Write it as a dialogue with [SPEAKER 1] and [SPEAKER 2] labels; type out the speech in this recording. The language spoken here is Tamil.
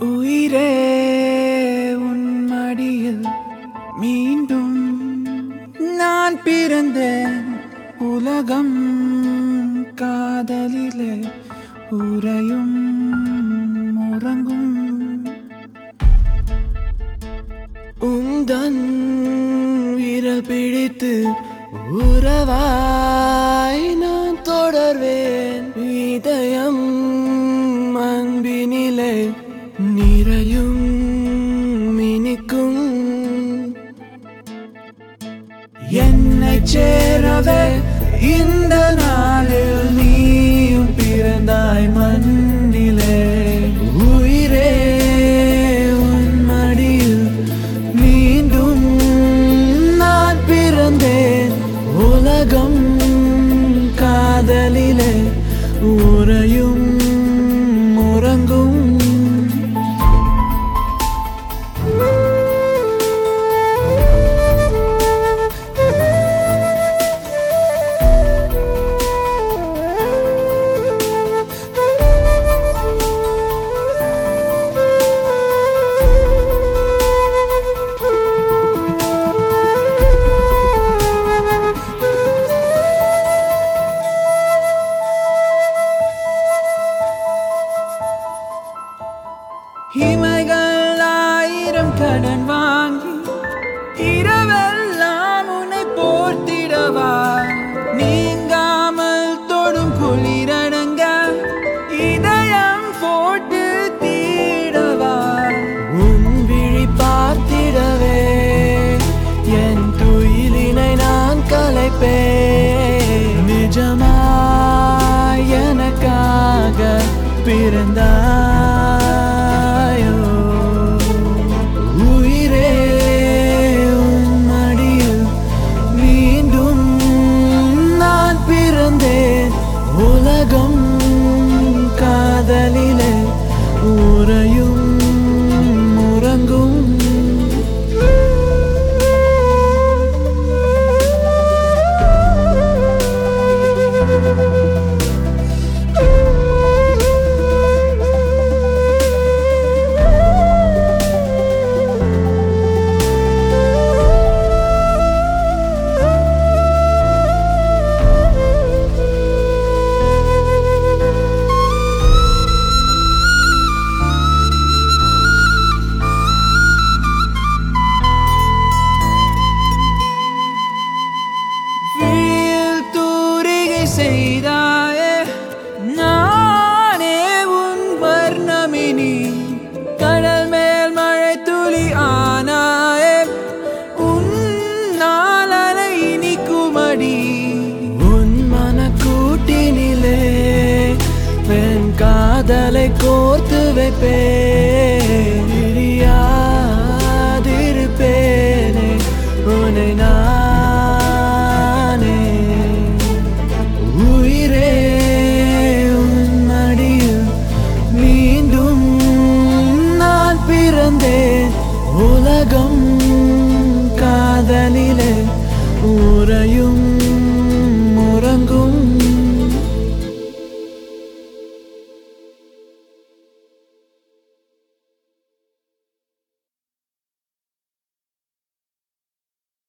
[SPEAKER 1] உயிரே உன் மடியில் மீண்டும் நான் பிறந்தேன் உலகம் காதலிலே உறையும் உறங்கும் உந்தன் விரல் பிடித்து உறவாய் நான் தொடர்வேன் இதயம் அன்பினிலே நிறையும் மினிக்கும் என்னை சேரவே இந்த நாளில் நீயும் பிறந்தாய் மண்ணிலே உயிரே உன் மடியில் மீண்டும் நான் பிறந்தேன் உலகம் காதலிலே உறையும் உறங்கும் இமைகள் ஆயிரம் கடன் வாங்கி இரவெல்லாம் உன்னை போர்த்திடவா நீங்காமல் தொடும் குளிரடங்க இதயம் போட்டு தீடவா உன் விழி பார்த்திடவே என் துயிலினை நான் கலைப்பேன் நிஜமாய் எனக்காக பிறந்தாயோ உயிரே உன் மடியில் மீண்டும் நான் பிறந்தேன் உலகம் காதலிலே உறையும் உறங்கும் விழியில் தூரிகை செய்தாயே நானே உன் வர்ணமினி கடல் மேல் மழை துளி ஆனாயே உன் நாளனை இனிக்குமடி உன் மனக்கூட்டினிலே பெண் காதலை கோர்த்து வைப்பேன் பிரியாதிருப்பேனே உன்னை நானே உயிரே உன் மடியில் மீண்டும் நான் பிறந்தேன் உலகம் காதலிலே உறையும்